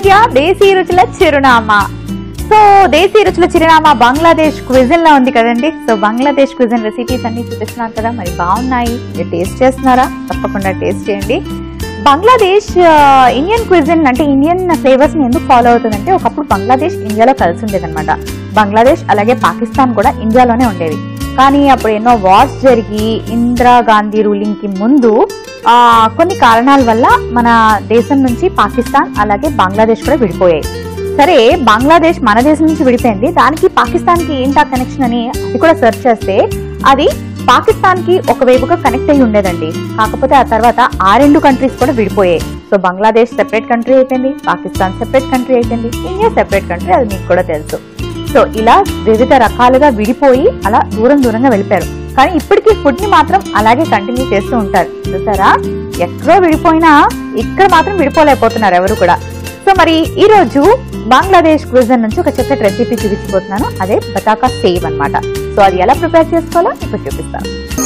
ఇండియాకి దేశీ రుచుల చిరునామా సో దేశీ రుచుల చిరునామా బంగ్లాదేశ్ క్విజన్ లో ఉంది కదండి సో బంగ్లాదేశ్ క్విజన్ రెసిపీస్ అన్ని చూపిస్తున్నాను కదా మరి బాగున్నాయి మీరు టేస్ట్ చేస్తున్నారా తప్పకుండా టేస్ట్ చేయండి బంగ్లాదేశ్ ఆ, ఇండియన్ క్విజన్ అంటే ఇండియన్ ఫ్లేవర్స్ ని ఎందుకు ఫాలో అవుతుందంటే ఒకప్పుడు బంగ్లాదేశ్ ఇండియాలో కలిసి ఉండేది అనమాట బంగ్లాదేశ్ అలాగే పాకిస్తాన్ కూడా ఇండియాలోనే ఉండేవి కానీ అప్పుడు ఎన్నో వార్స్ జరిగి ఇందిరా గాంధీ రూలింగ్ కి ముందు ఆ, కొన్ని కారణాల వల్ల మన దేశం నుంచి పాకిస్తాన్ అలాగే బంగ్లాదేశ్ కూడా విడిపోయాయి సరే బంగ్లాదేశ్ మన దేశం నుంచి విడిపోయింది దానికి పాకిస్తాన్ కి ఏంటా కనెక్షన్ అని అది కూడా సెర్చ్ చేస్తే అది పాకిస్తాన్ కి ఒకవైపుగా కనెక్ట్ అయి ఉండేదండి కాకపోతే ఆ తర్వాత ఆ రెండు కంట్రీస్ కూడా విడిపోయాయి సో బంగ్లాదేశ్ సెపరేట్ కంట్రీ అయిపోయింది పాకిస్తాన్ సెపరేట్ కంట్రీ అయిపోయింది ఇండియా సెపరేట్ కంట్రీ అది మీకు కూడా తెలుసు సో ఇలా వివిధ రకాలుగా విడిపోయి అలా దూరం దూరంగా వెళ్ళిపోయారు కానీ ఇప్పటికీ ఫుడ్ ని మాత్రం అలాగే కంటిన్యూ చేస్తూ ఉంటారు చూసారా ఎక్కడో విడిపోయినా ఇక్కడ మాత్రం విడిపోలేకపోతున్నారు ఎవరు కూడా సో మరి ఈ రోజు బంగ్లాదేశ్ క్విజన్ నుంచి ఒక చక్కటి రెసిపీ చూపించబోతున్నాను అదే బతాకా సేవ్ అన్నమాట సో అది ఎలా ప్రిపేర్ చేసుకోవాలో ఇప్పుడు చూపిస్తాను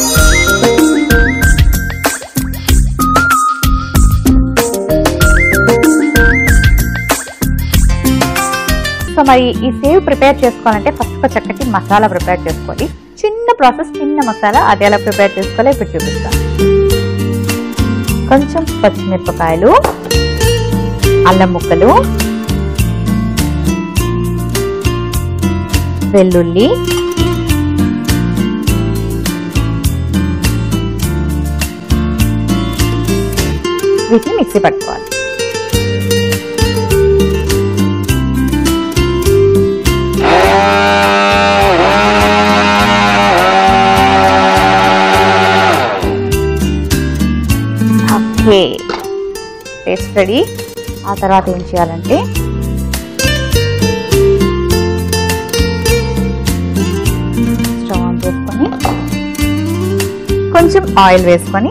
సో మరి ఈ సేవ్ ప్రిపేర్ చేసుకోవాలంటే ఫస్ట్ ఒక చక్కటి మసాలా ప్రిపేర్ చేసుకోవాలి చిన్న ప్రాసెస్ చిన్న మసాలా అది ఎలా ప్రిపేర్ చేసుకోవాలో ఇప్పుడు చూపిస్తాను కొంచెం పచ్చిమిరపకాయలు అల్లం ముక్కలు వెల్లుల్లి వీటిని మిక్సీ పట్టుకోవాలి ఓకే పేస్ట్ రెడీ ఆ తర్వాత ఏం చేయాలంటే స్టవ్ ఆన్ చేసుకొని కొంచెం ఆయిల్ వేసుకొని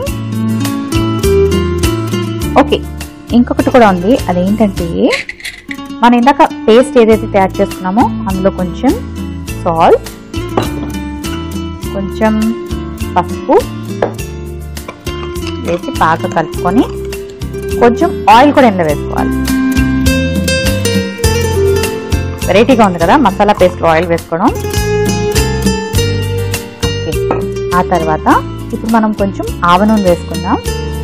ఓకే ఇంకొకటి కూడా ఉంది అదేంటంటే మనం ఇందాక పేస్ట్ ఏదైతే తయారు చేసుకున్నామో అందులో కొంచెం సాల్ట్ కొంచెం పసుపు వేసి బాగా కలుపుకొని కొంచెం ఆయిల్ కూడా ఇందులో వేసుకోవాలి వెరైటీగా ఉంది కదా మసాలా పేస్ట్లో ఆయిల్ వేసుకోవడం ఓకే ఆ తర్వాత ఇప్పుడు మనం కొంచెం ఆవ నూనె వేసుకుందాం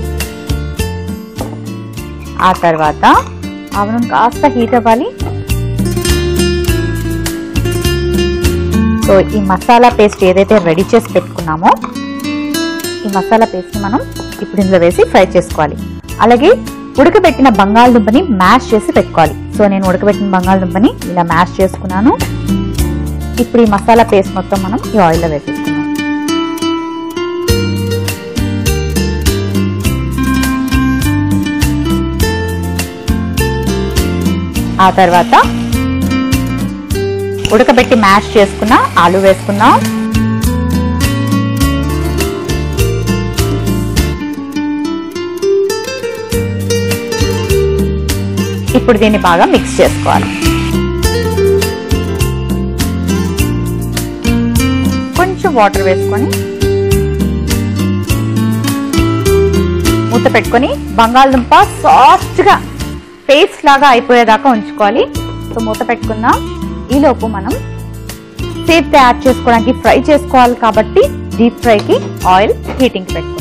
ఆ తర్వాత ఆవ నూనె కాస్త హీట్ అవ్వాలి సో ఈ మసాలా పేస్ట్ ఏదైతే రెడీ చేసి పెట్టుకున్నామో ఈ మసాలా పేస్ట్ మనం ఇప్పుడు ఇందులో వేసి ఫ్రై చేసుకోవాలి అలాగే ఉడకబెట్టిన బంగాళదుంపని మ్యాష్ చేసి పెట్టుకోవాలి సో నేను ఉడకబెట్టిన బంగాళదుంపని ఇలా మ్యాష్ చేసుకున్నాను ఇప్పుడు ఈ మసాలా పేస్ట్ మొత్తం మనం ఈ ఆయిల్లో వేసేసుకున్నాం ఆ తర్వాత ఉడకబెట్టి మ్యాష్ చేసుకున్న ఆలు వేసుకున్నాం ఇప్పుడు దీన్ని బాగా మిక్స్ చేసుకోవాలి కొంచెం వాటర్ వేసుకొని మూత పెట్టుకొని బంగాళదుంప సాఫ్ట్ గా పేస్ట్ లాగా అయిపోయేదాకా ఉంచుకోవాలి సో మూత పెట్టుకుందాం ఈలోపు మనం సేఫ్ తయారు చేసుకోవడానికి ఫ్రై చేసుకోవాలి కాబట్టి డీప్ ఫ్రైకి ఆయిల్ హీటింగ్ పెట్టుకుందాం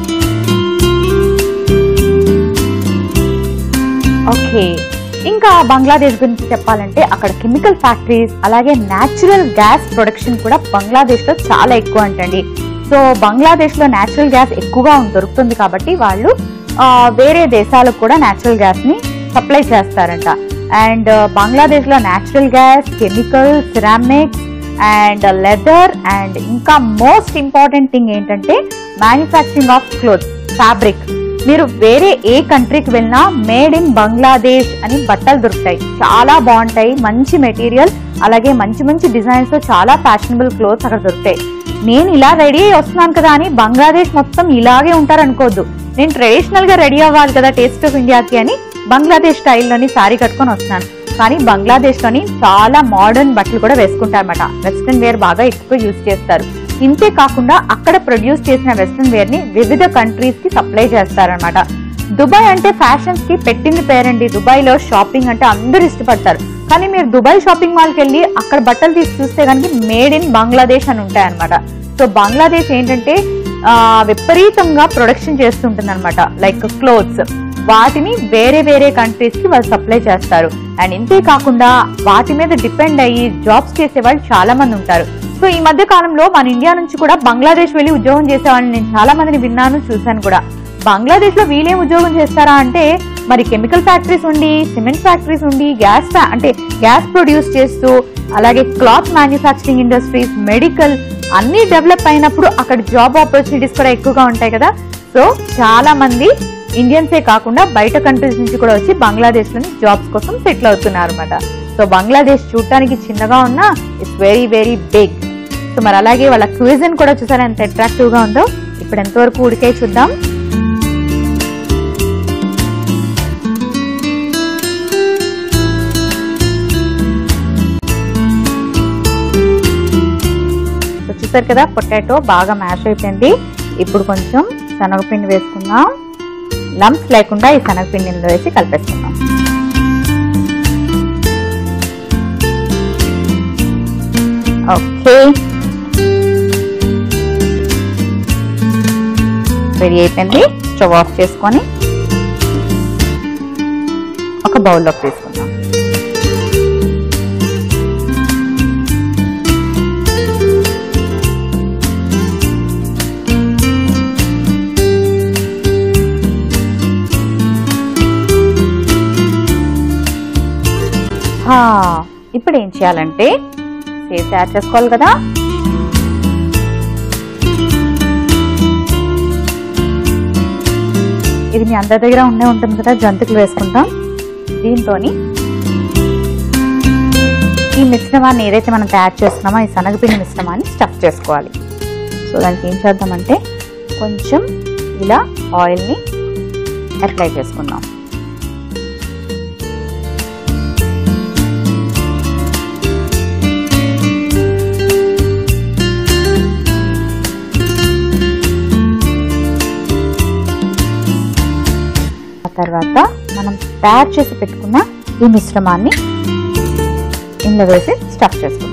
ఓకే ఇంకా బంగ్లాదేశ్ గురించి చెప్పాలంటే అక్కడ కెమికల్ ఫ్యాక్టరీస్ అలాగే న్యాచురల్ గ్యాస్ ప్రొడక్షన్ కూడా బంగ్లాదేశ్ లో చాలా ఎక్కువ అంటండి సో బంగ్లాదేశ్ లో న్యాచురల్ గ్యాస్ ఎక్కువగా దొరుకుతుంది కాబట్టి వాళ్ళు ఆ, వేరే దేశాలకు కూడా న్యాచురల్ గ్యాస్ ని సప్లై చేస్తారంట అండ్ బంగ్లాదేశ్ లో natural gas chemical ceramics and leather and ఇంకా మోస్ట్ ఇంపార్టెంట్ థింగ్ ఏంటంటే మ్యానుఫ్యాక్చరింగ్ ఆఫ్ క్లోత్స్ ఫ్యాబ్రిక్ మీరు వేరే ఏ కంట్రీకి వెళ్ళినా మేడ్ ఇన్ బంగ్లాదేశ్ అని బట్టలు దొరుకుతాయి చాలా బాగుంటాయి మంచి మెటీరియల్ అలాగే మంచి మంచి డిజైన్స్ తో చాలా ఫ్యాషనబుల్ క్లోత్స్ అక్కడ దొరుకుతాయి నేను ఇలా రెడీ అయ్యి వస్తున్నాను కదా అని బంగ్లాదేశ్ మొత్తం ఇలాగే ఉంటారు అనుకోవద్దు నేను ట్రెడిషనల్ గా రెడీ అవ్వాలి కదా టేస్ట్ ఆఫ్ ఇండియాకి అని బంగ్లాదేశ్ స్టైల్లోని సారీ కట్టుకొని వస్తున్నాను కానీ బంగ్లాదేశ్ లోని చాలా మోడర్న్ బట్టలు కూడా వేసుకుంటారన్నమాట వెస్ట్రన్ వేర్ బాగా ఎక్కువ యూజ్ చేస్తారు ఇంతే కాకుండా అక్కడ ప్రొడ్యూస్ చేసిన వెస్ట్రన్ వేర్ ని వివిధ కంట్రీస్ కి సప్లై చేస్తారనమాట దుబాయ్ అంటే ఫ్యాషన్స్ కి పెట్టింది పేరండి దుబాయ్ లో షాపింగ్ అంటే అందరూ ఇష్టపడతారు కానీ మీరు దుబాయ్ షాపింగ్ మాల్కి వెళ్ళి అక్కడ బట్టలు తీసి చూస్తే కనుక మేడ్ ఇన్ బంగ్లాదేశ్ అని ఉంటాయి అనమాట సో బంగ్లాదేశ్ ఏంటంటే ఆ, విపరీతంగా ప్రొడక్షన్ చేస్తుంటుంది అనమాట లైక్ క్లోత్స్ వాటిని వేరే వేరే కంట్రీస్ కి వాళ్ళు సప్లై చేస్తారు అండ్ ఇంతే కాకుండా వాటి మీద డిపెండ్ అయ్యి జాబ్స్ చేసే వాళ్ళు చాలా మంది ఉంటారు సో ఈ మధ్య కాలంలో మన ఇండియా నుంచి కూడా బంగ్లాదేశ్ వెళ్ళి ఉద్యోగం చేసే వాళ్ళని నేను చాలా మందిని విన్నాను చూశాను కూడా బంగ్లాదేశ్ లో వీళ్ళేం ఉద్యోగం చేస్తారా అంటే మరి కెమికల్ ఫ్యాక్టరీస్ ఉండి సిమెంట్ ఫ్యాక్టరీస్ ఉండి గ్యాస్ ఫ్యా- అంటే గ్యాస్ ప్రొడ్యూస్ చేస్తూ అలాగే క్లాత్ మ్యానుఫ్యాక్చరింగ్ ఇండస్ట్రీస్ మెడికల్ అన్ని డెవలప్ అయినప్పుడు అక్కడ జాబ్ ఆపర్చునిటీస్ కూడా ఎక్కువగా ఉంటాయి కదా సో చాలా మంది ఇండియన్సే కాకుండా బయట కంట్రీస్ నుంచి కూడా వచ్చి బంగ్లాదేశ్ లోని జాబ్స్ కోసం సెటిల్ అవుతున్నారు అనమాట సో బంగ్లాదేశ్ చూడటానికి చిన్నగా ఉన్నా it's very very big so మరి అలాగే వాళ్ళ క్విజన్ కూడా చూసారా ఎంత అట్రాక్టివ్ గా ఉందో ఇప్పుడు ఎంతవరకు ఉడికే చూద్దాం సో చూసారు కదా పొటాటో బాగా మ్యాష్ అయిపోయింది ఇప్పుడు కొంచెం శనగపిండి వేసుకుందాం లంప్స్ లేకుండా ఈ శనగపిండి ఇందులో వేసి కలిపేసుకుందాం ఓకే రెడీ అయిపోయింది స్టవ్ ఆఫ్ చేసుకొని ఒక బౌల్లోకి తీసుకుందాం హా, ఇప్పుడు ఏం చేయాలంటే సేవ్ తయారు చేసుకోవాలి కదా ఇది మీ అందరి దగ్గర ఉండే ఉంటుంది కదా జంతుకులు వేసుకుంటాం దీంతో ఈ మిశ్రమాన్ని ఏదైతే మనం తయారు చేస్తున్నామో ఈ శనగపిండి మిశ్రమాన్ని స్టఫ్ చేసుకోవాలి సో దానికి ఏం చేద్దామంటే కొంచెం ఇలా ఆయిల్ని అప్లై చేసుకుందాం ఆ తర్వాత మనం తయారు చేసి పెట్టుకున్న ఈ మిశ్రమాన్ని ఇందులో వేసి స్టఫ్ చేసుకుందాం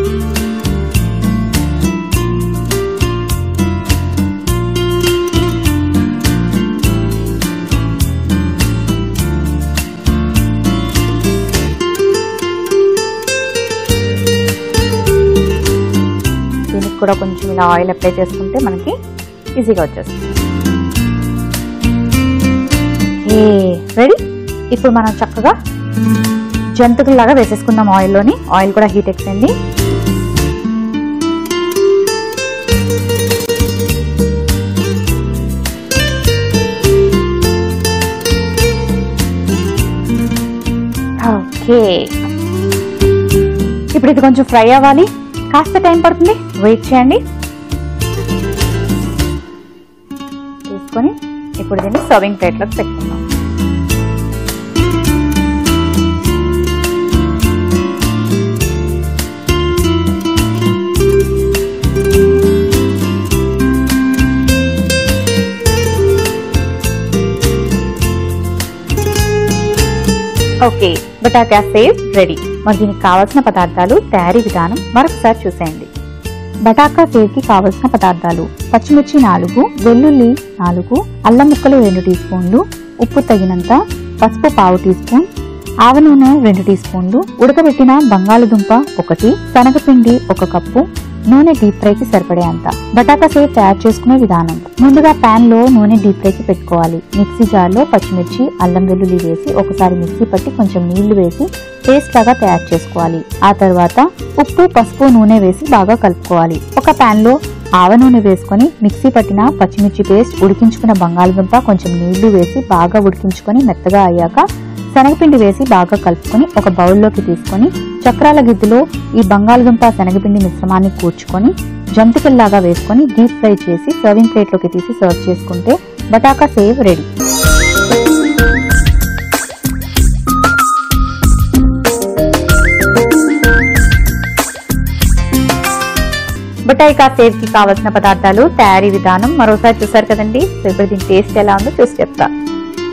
దీనికి కూడా కొంచెం ఇలా ఆయిల్ అప్లై చేసుకుంటే మనకి ఈజీగా వచ్చేస్తుంది ఏ రెడీ ఇప్పుడు మనం చక్కగా జంతుకుల్లాగా వేసేసుకుందాం ఆయిల్లోని ఆయిల్ కూడా హీట్ ఎక్కింది ఓకే ఇప్పుడు ఇది కొంచెం ఫ్రై అవ్వాలి కాస్త టైం పడుతుంది వెయిట్ చేయండి తీసుకొని ఇప్పుడు దీన్ని సర్వింగ్ ప్లేట్లోకి పెట్టుకుందాం ఓకే బటాకా సేవ్ రెడీ మరి దీనికి కావాల్సిన పదార్థాలు తయారీ విధానం మరొకసారి చూసేయండి బటాకా సేవ్కి కావలసిన పదార్థాలు పచ్చిమిర్చి నాలుగు వెల్లుల్లి నాలుగు అల్లం ముక్కలు రెండు టీ స్పూన్లు ఉప్పు తగినంత పసుపు పావు టీ స్పూన్ ఆవ నూనె రెండు టీ స్పూన్లు ఉడకబెట్టిన బంగాళదుంప ఒకటి శనగపిండి ఒక కప్పు నూనె డీప్ ఫ్రైకి సరిపడేంత బటాకా సేవ్ తయారు చేసుకునే విధానం ముందుగా పాన్ లో నూనె డీప్ ఫ్రైకి పెట్టుకోవాలి మిక్సీ జార్ లో పచ్చిమిర్చి అల్లం వెల్లుల్లి వేసి ఒకసారి మిక్సీ పట్టి కొంచెం నీళ్లు వేసి పేస్ట్ లాగా తయారు చేసుకోవాలి ఆ తర్వాత ఉప్పు పసుపు నూనె వేసి బాగా కలుపుకోవాలి ఒక పాన్ లో ఆవ నూనె వేసుకొని మిక్సీ పట్టిన పచ్చిమిర్చి పేస్ట్ ఉడికించుకున్న బంగాళదుంప కొంచెం నీళ్లు వేసి బాగా ఉడికించుకొని మెత్తగా అయ్యాక శనగపిండి వేసి బాగా కలుపుకొని ఒక బౌల్లోకి తీసుకొని చక్రాల గిద్దెలో ఈ బంగాళదుంప శనగపిండి మిశ్రమాన్ని కూర్చుకొని జంతికల్లాగా వేసుకొని డీప్ ఫ్రై చేసి సర్వింగ్ ప్లేట్లోకి తీసి సర్వ్ చేసుకుంటే బటాకా సేవ్ రెడీ బటాయికా సేవ్ కి కావాల్సిన పదార్థాలు తయారీ విధానం మరోసారి చూసారు కదండి సో ఇప్పుడు దీని టేస్ట్ ఎలా ఉందో చూసి చెప్తా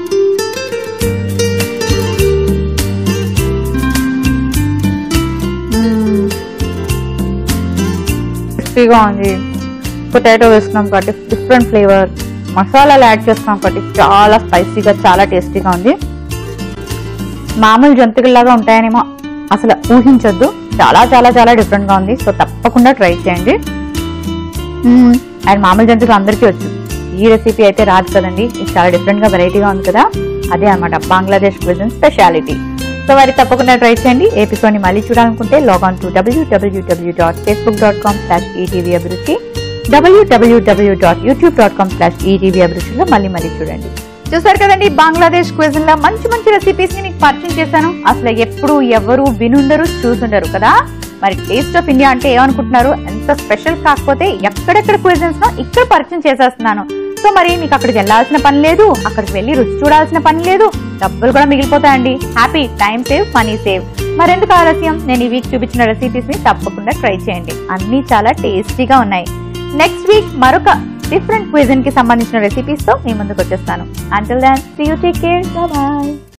టేస్టీగా ఉంది పొటాటో వేసుకున్నాం కాబట్టి డిఫరెంట్ ఫ్లేవర్ మసాలాలు యాడ్ చేస్తున్నాం కాబట్టి చాలా స్పైసీగా చాలా టేస్టీగా ఉంది మామూలు జంతికల్లాగా ఉంటాయనేమో అసలు ఊహించొద్దు చాలా చాలా చాలా డిఫరెంట్ గా ఉంది సో తప్పకుండా ట్రై చేయండి మ్మ్. అండ్ మామూలు జంతికలు అందరికీ వచ్చు ఈ రెసిపీ అయితే రాదు కదండి ఇది చాలా డిఫరెంట్ గా వెరైటీగా ఉంది కదా అదే అన్నమాట బంగ్లాదేశ్ క్విజన్ స్పెషాలిటీ సో మరి తప్పకుండా ట్రై చేయండి ఎపిసోడ్ ని మళ్ళీ చూడాలనుకుంటే log on to W W W dot Facebook dot com slash ETV Abhiruchi W W W dot YouTube dot com slash ETV అభిరుచిలో మళ్ళీ మళ్ళీ చూడండి చూసారు కదండి బంగ్లాదేశ్ క్విజన్ లో మంచి మంచి రెసిపీస్ ని మీకు పరిచయం చేశాను అసలు ఎప్పుడు ఎవరు వినుండరు చూసుండరు కదా మరి టేస్ట్ ఆఫ్ ఇండియా అంటే ఏమనుకుంటున్నారు ఎంత స్పెషల్ కాకపోతే ఎక్కడెక్కడ క్విజన్స్ నో ఇక్కడ పరిచయం చేసేస్తున్నాను సో మరి మీకు అక్కడికి వెళ్ళాల్సిన పని లేదు అక్కడికి వెళ్ళి రుచి చూడాల్సిన పని లేదు డబ్బులు కూడా మిగిలిపోతాయండి happy time save money save మరెందుకు ఆలస్యం నేను ఈ వీక్ చూపించిన రెసిపీస్ ని తప్పకుండా ట్రై చేయండి అన్ని చాలా టేస్టీగా ఉన్నాయి నెక్స్ట్ వీక్ మరొక డిఫరెంట్ క్విజన్ కి సంబంధించిన రెసిపీస్ తో మీ ముందుకు వచ్చేస్తాను until then see you take care bye